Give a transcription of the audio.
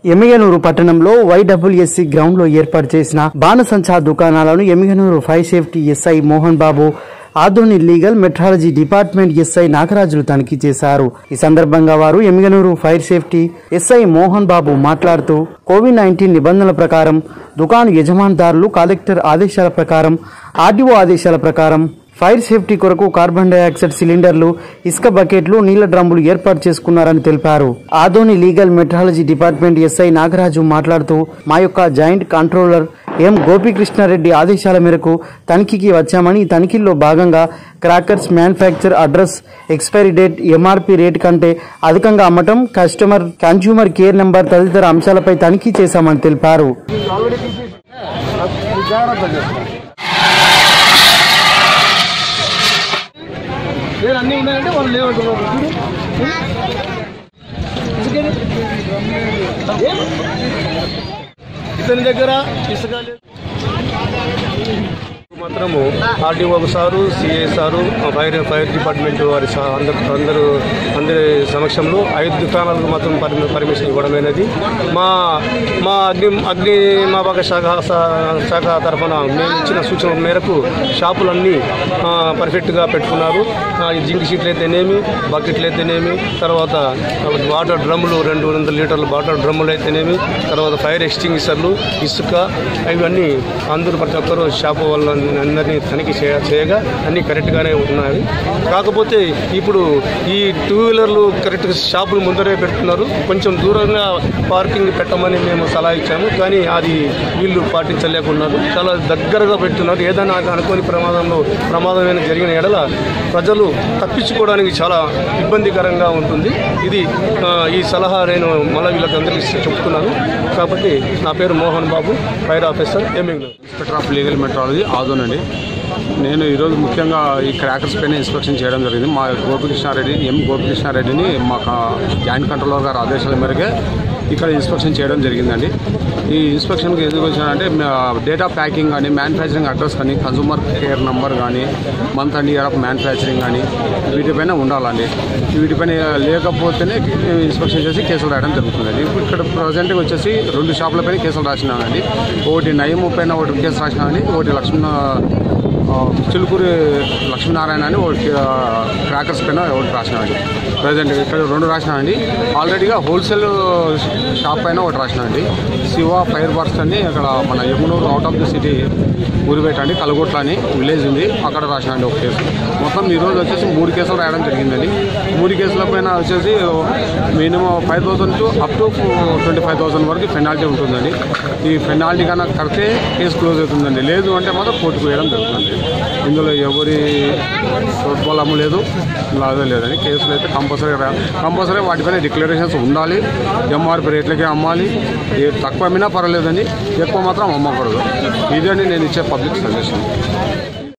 ఎమ్మిగనూరు పట్టణంలో వైడబ్ల్యూఎస్సీ గ్రౌండ్ లో ఏర్పాటు చేసిన బాణసంచా దుకాణాలను Yemmiganur fire safety SI Mohan Babu Adoni legal metrology department SI నాగరాజులు తనిఖీ చేశారు ఈ సందర్భంగా వారు Yemmiganur fire safety SI Mohan Babu మాట్లాడుతూ కోవిడ్ నైన్టీన్ నిబంధనల ప్రకారం దుకాణ యజమానిదారులు కలెక్టర్ ఆదేశాల ప్రకారం ఆర్డీఓ ఆదేశాల ప్రకారం ఫైర్ సేఫ్టీ కొరకు కార్బన్ డైఆక్సైడ్ సిలిండర్లు ఇసుక బకెట్లు నీళ్ల డ్రమ్ములు ఏర్పాటు చేసుకున్నారని తెలిపారు Adoni legal metrology department SI Nagaraju మాట్లాడుతూ మా యొక్క జాయింట్ కంట్రోలర్ ఎం గోపీకృష్ణారెడ్డి ఆదేశాల మేరకు తనిఖీకి వచ్చామని ఈ తనిఖీల్లో భాగంగా crackers manufacture address expiry date MRP rate కంటే అధికంగా అమ్మటం కస్టమర్ కన్స్యూమర్ కేర్ నెంబర్ తదితర అంశాలపై తనిఖీ చేశామని తెలిపారు నేను అన్నీ ఉన్నాయంటే వాళ్ళు లేవంటున్నారు చూడు ఎందుకని? ఏం? ఇతని దగ్గర ఇసుక లేదు మాత్రము RDO sir CA sir fire fire department వారి సా- అందరు అందరూ అందరి సమక్షంలో ఐదు దుకాణాలకు మాత్రం పర్మి- పర్మిషన్ ఇవ్వడమైనది మా మా అగ్ని అగ్ని మాపక శాఖ సా- శాఖ తరఫున మేము ఇచ్చిన సూచనల మేరకు షాపులన్నీ ఆ, పర్ఫెక్ట్గా పెట్టుకున్నారు ఆ, ఈ జింక్ షీట్లు అయితేనేమి బకెట్లు అయితేనేమి తర్వాత వాటర్ డ్రమ్ములు రెండు వందల లీటర్ల వాటర్ డ్రమ్ములు అయితేనేమి తర్వాత ఫైర్ ఎక్స్టింగ్విషర్లు ఇసుక ఇవన్నీ అందరూ ప్రతి ఒక్కరూ షాపు వాళ్ళ అందరినీ తనిఖీ చేయ చేయగా అన్నీ కరెక్ట్గానే ఉన్నాయి కాకపోతే ఇప్పుడు ఈ టూ వీలర్లు కరెక్ట్గా షాపులు ముందరే పెడుతున్నారు కొంచెం దూరంగా పార్కింగ్ పెట్టమని మేము సలహా ఇచ్చాము కానీ అది వీళ్ళు పాటించలేకున్నారు చాలా దగ్గరగా పెడుతున్నారు ఏదైనా అనుకోని ప్రమాదంలో ప్రమాదం ఏమైనా జరిగిన ఎడల ప్రజలు తప్పించుకోవడానికి చాలా ఇబ్బందికరంగా ఉంటుంది ఇది ఆ, ఈ సలహా నేను మళ్ళీ వీళ్ళకి అందరికీ చెప్తున్నాను కాబట్టి నా పేరు మోహన్ బాబు ఫైర్ ఆఫీసర్ ఎమ్మింగ్ ఇన్స్పెక్టర్ ఆఫ్ లీగల్ మెట్రాలజీ ఆదోనండి నేను ఈరోజు ముఖ్యంగా ఈ క్రాకర్స్ పైన ఇన్స్పెక్షన్ చేయడం జరిగింది మా గోపికృష్ణారెడ్డి ఎం గోపికృష్ణారెడ్డిని మా కా- జాయింట్ కంట్రోలర్ గారి ఆదేశాల మేరకే ఇక్కడ ఇన్స్పెక్షన్ చేయడం జరిగిందండి ఈ ఇన్స్పెక్షన్కి ఎందుకు వచ్చానంటే డేటా ప్యాకింగ్ కానీ మ్యానుఫ్యాక్చరింగ్ అడ్రస్ కానీ కన్సూమర్ కేర్ నంబర్ కానీ month and year of manufacturing కానీ వీటిపైన ఉండాలండి వీటిపైన లేకపోతేనే ఇన్స్పెక్షన్ చేసి కేసులు రాయడం జరుగుతుందండి ఇప్పుడు ఇక్కడ ప్రజెంట్గా వచ్చేసి రెండు షాపులపైన కేసులు రాసినానండి ఒకటి నయము పైన ఒకటి కేసు రాసినానండి ఒకటి లక్ష్మణ ఆ, చిలుకూరి లక్ష్మీనారాయణ అని ఒకటి ఆ, క్రాకర్స్ పైన ఒకటి రాసినానండి ప్రజెంట్ ఇక్కడ రెండు రాసినానండి ఆల్రెడీగా హోల్సేల్ షాప్ పైన ఒకటి రాసినానండి శివ ఫైర్ వర్క్స్ అని అక్కడ మన Yamunur out of the city Uripeta అండి కలగొట్ల అని విలేజ్ ఉంది అక్కడ రాసినాండి ఒక కేసు మొత్తం ఈరోజు వచ్చేసి మూడు కేసులు రాయడం జరిగిందండి మూడు కేసుల పైన వచ్చేసి minimum five thousand to up to twenty five thousand వరకు పెనాల్టీ ఉంటుందండి ఈ పెనాల్టీ కన్నా కడితే కేసు క్లోజ్ అవుతుందండి లేదు అంటే మాత్రం కోర్టుకు వేయడం జరుగుతుంది ఇందులో ఎవరి ప్రోత్బలము లేదు లాదే లేదండి కేసులు అయితే కంపల్సరీ కంపల్సరీ వాటిపైన డిక్లరేషన్స్ ఉండాలి ఎంఆర్పి రేట్లకే అమ్మాలి ఏ తక్కువ అమ్మినా పర్వాలేదండి ఎక్కువ మాత్రం అమ్మకూడదు ఇదే నేను ఇచ్చే పబ్లిక్ సజెషన్